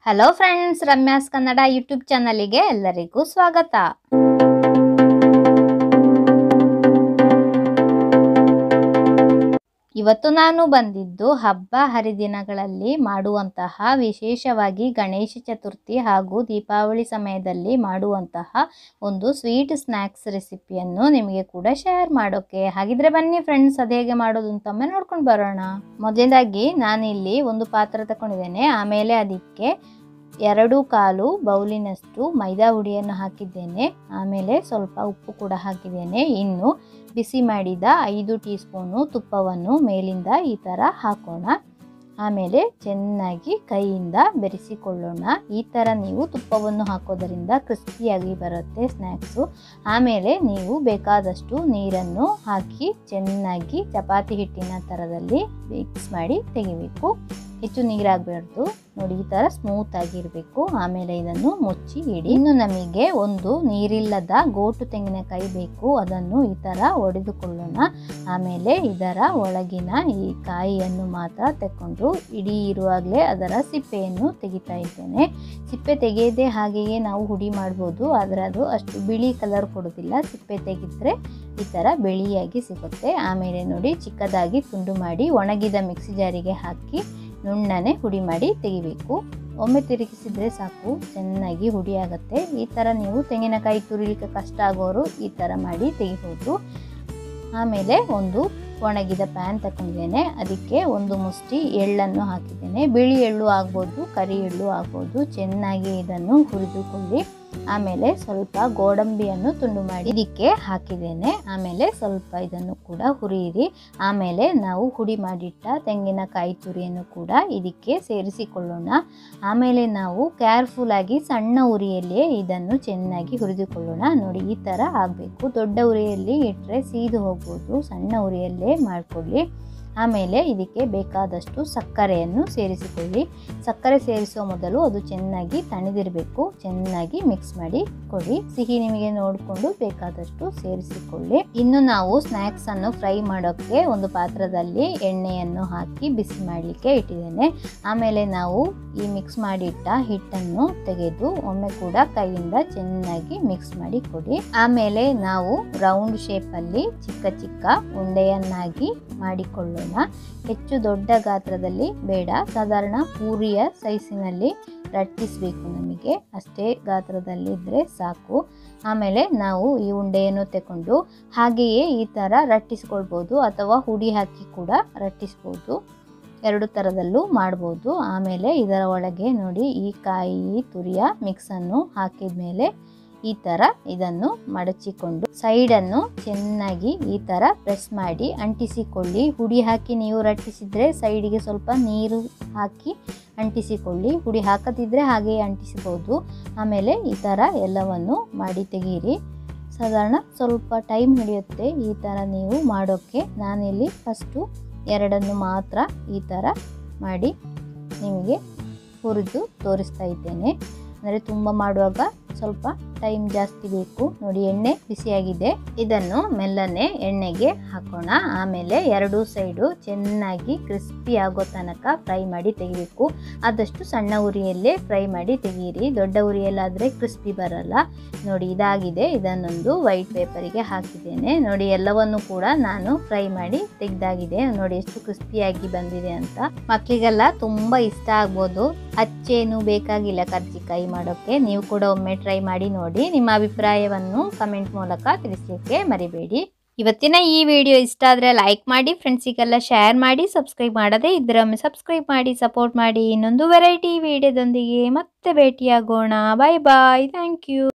hello friends Ramya's Kannada YouTube ಚಾನಲಿಗೆ ಎಲ್ಲರಿಗೂ ಸ್ವಾಗತ ಇವತ್ತು ನಾನು ಬಂದಿದ್ದು ಹಬ್ಬ ಹರಿದಿನಗಳಲ್ಲಿ ಮಾಡುವಂತಹ ವಿಶೇಷವಾಗಿ ಗಣೇಶ ಚತುರ್ಥಿ ಹಾಗೂ ದೀಪಾವಳಿ ಸಮಯದಲ್ಲಿ ಮಾಡುವಂತಹ ಒಂದು ಸ್ವೀಟ್ ಸ್ನ್ಯಾಕ್ಸ್ ರೆಸಿಪಿಯನ್ನು ನಿಮಗೆ ಕೂಡ ಶೇರ್ ಮಾಡೋಕೆ ಹಾಗಿದ್ರೆ ಬನ್ನಿ ಫ್ರೆಂಡ್ಸ್ ಅದು ಹೇಗೆ ಮಾಡೋದು ಅಂತ ಒಮ್ಮೆ ನೋಡ್ಕೊಂಡು ಬರೋಣ ಮೊದಲನೇದಾಗಿ ನಾನಿಲ್ಲಿ ಒಂದು ಪಾತ್ರ ತಗೊಂಡಿದ್ದೇನೆ ಆಮೇಲೆ ಅದಕ್ಕೆ ಎರಡು ಕಾಲು ಬೌಲಿನಷ್ಟು ಮೈದಾ ಹುಡಿಯನ್ನು ಹಾಕಿದ್ದೇನೆ ಆಮೇಲೆ ಸ್ವಲ್ಪ ಉಪ್ಪು ಕೂಡ ಹಾಕಿದ್ದೇನೆ ಇನ್ನು ಬಿಸಿ ಮಾಡಿದ ಐದು ಟೀ ಸ್ಪೂನು ತುಪ್ಪವನ್ನು ಮೇಲಿಂದ ಈ ಥರ ಹಾಕೋಣ ಆಮೇಲೆ ಚೆನ್ನಾಗಿ ಕೈಯಿಂದ ಬೆರೆಸಿಕೊಳ್ಳೋಣ ಈ ಥರ ನೀವು ತುಪ್ಪವನ್ನು ಹಾಕೋದರಿಂದ ಕ್ರಿಸ್ಪಿಯಾಗಿ ಬರುತ್ತೆ ಸ್ನ್ಯಾಕ್ಸು ಆಮೇಲೆ ನೀವು ಬೇಕಾದಷ್ಟು ನೀರನ್ನು ಹಾಕಿ ಚೆನ್ನಾಗಿ ಚಪಾತಿ ಹಿಟ್ಟಿನ ಥರದಲ್ಲಿ ಮಿಕ್ಸ್ ಮಾಡಿ ತೆಗಿಬೇಕು ಹೆಚ್ಚು ನೀರಾಗಬಾರ್ದು ನೋಡಿ ಈ ಥರ ಸ್ಮೂತ್ ಆಗಿರಬೇಕು ಆಮೇಲೆ ಇದನ್ನು ಮುಚ್ಚಿ ಇಡಿ ಇನ್ನು ನಮಗೆ ಒಂದು ನೀರಿಲ್ಲದ ಗೋಟು ತೆಂಗಿನಕಾಯಿ ಬೇಕು ಅದನ್ನು ಈ ಥರ ಒಡೆದುಕೊಳ್ಳೋಣ ಆಮೇಲೆ ಇದರ ಒಳಗಿನ ಈ ಕಾಯಿಯನ್ನು ಮಾತ್ರ ತಗೊಂಡು ಇಡೀ ಇರುವಾಗಲೇ ಅದರ ಸಿಪ್ಪೆಯನ್ನು ತೆಗಿತಾ ಇದ್ದೇನೆ ಸಿಪ್ಪೆ ತೆಗೆಯದೆ ಹಾಗೆಯೇ ನಾವು ಹುಡಿ ಮಾಡ್ಬೋದು ಆದರೆ ಅದು ಅಷ್ಟು ಬಿಳಿ ಕಲರ್ ಕೊಡೋದಿಲ್ಲ ಸಿಪ್ಪೆ ತೆಗೆದ್ರೆ ಈ ಥರ ಬಿಳಿಯಾಗಿ ಸಿಗುತ್ತೆ ಆಮೇಲೆ ನೋಡಿ ಚಿಕ್ಕದಾಗಿ ತುಂಡು ಮಾಡಿ ಒಣಗಿದ ಮಿಕ್ಸಿ ಜಾರಿಗೆ ಹಾಕಿ ನುಣ್ಣನೆ ಹುಡಿ ಮಾಡಿ ತೆಗಿಬೇಕು ಒಮ್ಮೆ ತಿರುಗಿಸಿದ್ರೆ ಸಾಕು ಚೆನ್ನಾಗಿ ಹುಡಿ ಆಗುತ್ತೆ ಈ ಥರ ನೀವು ತೆಂಗಿನಕಾಯಿ ತುರಿಲಿಕ್ಕೆ ಕಷ್ಟ ಆಗೋರು ಈ ಥರ ಮಾಡಿ ತೆಗಿಬೋದು ಆಮೇಲೆ ಒಂದು ಒಣಗಿದ ಪ್ಯಾನ್ ತಗೊಂಡಿದ್ದೇನೆ ಅದಕ್ಕೆ ಒಂದು ಮುಷ್ಟಿ ಎಳ್ಳನ್ನು ಹಾಕಿದ್ದೇನೆ ಬಿಳಿ ಎಳ್ಳು ಆಗ್ಬೋದು ಕರಿ ಎಳ್ಳು ಆಗ್ಬೋದು ಚೆನ್ನಾಗಿ ಇದನ್ನು ಹುರಿದುಕೊಳ್ಳಿ ಆಮೇಲೆ ಸ್ವಲ್ಪ ಗೋಡಂಬಿಯನ್ನು ತುಂಡು ಮಾಡಿ ಇದಕ್ಕೆ ಹಾಕಿದ್ದೇನೆ ಆಮೇಲೆ ಸ್ವಲ್ಪ ಇದನ್ನು ಕೂಡ ಹುರಿಯಿರಿ ಆಮೇಲೆ ನಾವು ಹುಡಿ ಮಾಡಿಟ್ಟ ತೆಂಗಿನಕಾಯಿ ತುರಿಯನ್ನು ಕೂಡ ಇದಕ್ಕೆ ಸೇರಿಸಿಕೊಳ್ಳೋಣ ಆಮೇಲೆ ನಾವು ಕೇರ್ಫುಲ್ ಆಗಿ ಸಣ್ಣ ಉರಿಯಲ್ಲಿಯೇ ಇದನ್ನು ಚೆನ್ನಾಗಿ ಹುರಿದುಕೊಳ್ಳೋಣ ನೋಡಿ ಈ ಥರ ಆಗಬೇಕು ದೊಡ್ಡ ಉರಿಯಲ್ಲಿ ಇಟ್ಟರೆ ಸೀದು ಹೋಗ್ಬೋದು ಸಣ್ಣ ಉರಿಯಲ್ಲೇ ಮಾಡಿಕೊಳ್ಳಿ ಆಮೇಲೆ ಇದಕ್ಕೆ ಬೇಕಾದಷ್ಟು ಸಕ್ಕರೆಯನ್ನು ಸೇರಿಸಿಕೊಳ್ಳಿ ಸಕ್ಕರೆ ಸೇರಿಸುವ ಮೊದಲು ಅದು ಚೆನ್ನಾಗಿ ತಣಿದಿರಬೇಕು ಚೆನ್ನಾಗಿ ಮಿಕ್ಸ್ ಮಾಡಿ ಕೊಡಿ ಸಿಹಿ ನಿಮಗೆ ನೋಡಿಕೊಂಡು ಬೇಕಾದಷ್ಟು ಸೇರಿಸಿಕೊಳ್ಳಿ ಇನ್ನು ನಾವು ಸ್ನ್ಯಾಕ್ಸ್ ಅನ್ನು ಫ್ರೈ ಮಾಡೋಕ್ಕೆ ಒಂದು ಪಾತ್ರದಲ್ಲಿ ಎಣ್ಣೆಯನ್ನು ಹಾಕಿ ಬಿಸಿ ಮಾಡಲಿಕ್ಕೆ ಇಟ್ಟಿದ್ದೇನೆ ಆಮೇಲೆ ನಾವು ಈ ಮಿಕ್ಸ್ ಮಾಡಿಟ್ಟ ಹಿಟ್ಟನ್ನು ತೆಗೆದು ಒಮ್ಮೆ ಕೂಡ ಕೈಯಿಂದ ಚೆನ್ನಾಗಿ ಮಿಕ್ಸ್ ಮಾಡಿ ಕೊಡಿ ಆಮೇಲೆ ನಾವು ರೌಂಡ್ ಶೇಪಲ್ಲಿ ಚಿಕ್ಕ ಚಿಕ್ಕ ಉಂಡೆಯನ್ನಾಗಿ ಮಾಡಿಕೊಳ್ಳೋಣ ಹೆಚ್ಚು ದೊಡ್ಡ ಗಾತ್ರದಲ್ಲಿ ಬೇಡ ಸಾಧಾರಣ ಪೂರಿಯ ಸೈಜಿನಲ್ಲಿ ರಟ್ಟಿಸಬೇಕು ನಮಗೆ ಅಷ್ಟೇ ಗಾತ್ರದಲ್ಲಿ ಇದ್ದರೆ ಸಾಕು ಆಮೇಲೆ ನಾವು ಈ ಉಂಡೆಯನ್ನು ತಗೊಂಡು ಹಾಗೆಯೇ ಈ ಥರ ರಟ್ಟಿಸ್ಕೊಳ್ಬೋದು ಅಥವಾ ಹುಡಿ ಹಾಕಿ ಕೂಡ ರಟ್ಟಿಸ್ಬೋದು ಎರಡು ಥರದಲ್ಲೂ ಮಾಡ್ಬೋದು ಆಮೇಲೆ ಇದರ ಒಳಗೆ ನೋಡಿ ಈ ಕಾಯಿ ತುರಿಯ ಮಿಕ್ಸನ್ನು ಹಾಕಿದ ಮೇಲೆ ಈ ಥರ ಇದನ್ನು ಮಡಚಿಕೊಂಡು ಸೈಡನ್ನು ಚೆನ್ನಾಗಿ ಈ ಥರ ಪ್ರೆಸ್ ಮಾಡಿ ಅಂಟಿಸಿಕೊಳ್ಳಿ ಹುಡಿ ಹಾಕಿ ನೀವು ರಟ್ಟಿಸಿದರೆ ಸೈಡಿಗೆ ಸ್ವಲ್ಪ ನೀರು ಹಾಕಿ ಅಂಟಿಸಿಕೊಳ್ಳಿ ಹುಡಿ ಹಾಕದಿದ್ದರೆ ಹಾಗೆಯೇ ಅಂಟಿಸಬಹುದು ಆಮೇಲೆ ಈ ಥರ ಎಲ್ಲವನ್ನು ಮಾಡಿ ತೆಗೀರಿ ಸಾಧಾರಣ ಸ್ವಲ್ಪ ಟೈಮ್ ಹಿಡಿಯುತ್ತೆ ಈ ಥರ ನೀವು ಮಾಡೋಕ್ಕೆ ನಾನಿಲ್ಲಿ ಫಸ್ಟು ಎರಡನ್ನು ಮಾತ್ರ ಈ ಥರ ಮಾಡಿ ನಿಮಗೆ ಹುರಿದು ತೋರಿಸ್ತಾ ಇದ್ದೇನೆ ಅಂದರೆ ತುಂಬ ಮಾಡುವಾಗ ಸ್ವಲ್ಪ ಟೈಮ್ ಜಾಸ್ತಿ ಬೇಕು ನೋಡಿ ಎಣ್ಣೆ ಬಿಸಿಯಾಗಿದೆ ಇದನ್ನು ಮೆಲ್ಲನೆ ಎಣ್ಣೆಗೆ ಹಾಕೋಣ ಆಮೇಲೆ ಎರಡೂ ಸೈಡು ಚೆನ್ನಾಗಿ ಕ್ರಿಸ್ಪಿ ಆಗೋ ತನಕ ಫ್ರೈ ಮಾಡಿ ತೆಗಿಬೇಕು ಆದಷ್ಟು ಸಣ್ಣ ಉರಿಯಲ್ಲೇ ಫ್ರೈ ಮಾಡಿ ತೆಗೀರಿ ದೊಡ್ಡ ಉರಿಯಲ್ಲಾದರೆ ಕ್ರಿಸ್ಪಿ ಬರಲ್ಲ ನೋಡಿ ಇದಾಗಿದೆ ಇದನ್ನೊಂದು ವೈಟ್ ಪೇಪರಿಗೆ ಹಾಕಿದ್ದೇನೆ ನೋಡಿ ಎಲ್ಲವನ್ನು ಕೂಡ ನಾನು ಫ್ರೈ ಮಾಡಿ ತೆಗೆದಾಗಿದೆ ನೋಡಿ ಎಷ್ಟು ಕ್ರಿಸ್ಪಿಯಾಗಿ ಬಂದಿದೆ ಅಂತ ಮಕ್ಕಳಿಗೆಲ್ಲ ತುಂಬ ಇಷ್ಟ ಆಗ್ಬೋದು ಅಚ್ಚೇನು ಬೇಕಾಗಿಲ್ಲ ಕರ್ಜಿಕಾಯಿ ಮಾಡೋಕ್ಕೆ ನೀವು ಕೂಡ ಒಮ್ಮೆ ಟ್ರೈ ಮಾಡಿ ನೋಡಿ ನಿಮ್ಮ ಅಭಿಪ್ರಾಯವನ್ನು ಕಮೆಂಟ್ ಮೂಲಕ ತಿಳಿಸಲಿಕ್ಕೆ ಮರಿಬೇಡಿ ಇವತ್ತಿನ ಈ ವಿಡಿಯೋ ಇಷ್ಟ ಆದರೆ ಲೈಕ್ ಮಾಡಿ ಫ್ರೆಂಡ್ಸಿಗೆಲ್ಲ ಶೇರ್ ಮಾಡಿ ಸಬ್ಸ್ಕ್ರೈಬ್ ಮಾಡದೆ ಇದ್ರೊಮ್ಮೆ ಸಬ್ಸ್ಕ್ರೈಬ್ ಮಾಡಿ ಸಪೋರ್ಟ್ ಮಾಡಿ ಇನ್ನೊಂದು ವೆರೈಟಿ ವಿಡಿಯೋದೊಂದಿಗೆ ಮತ್ತೆ ಭೇಟಿಯಾಗೋಣ ಬಾಯ್ ಬಾಯ್ ಥ್ಯಾಂಕ್ ಯು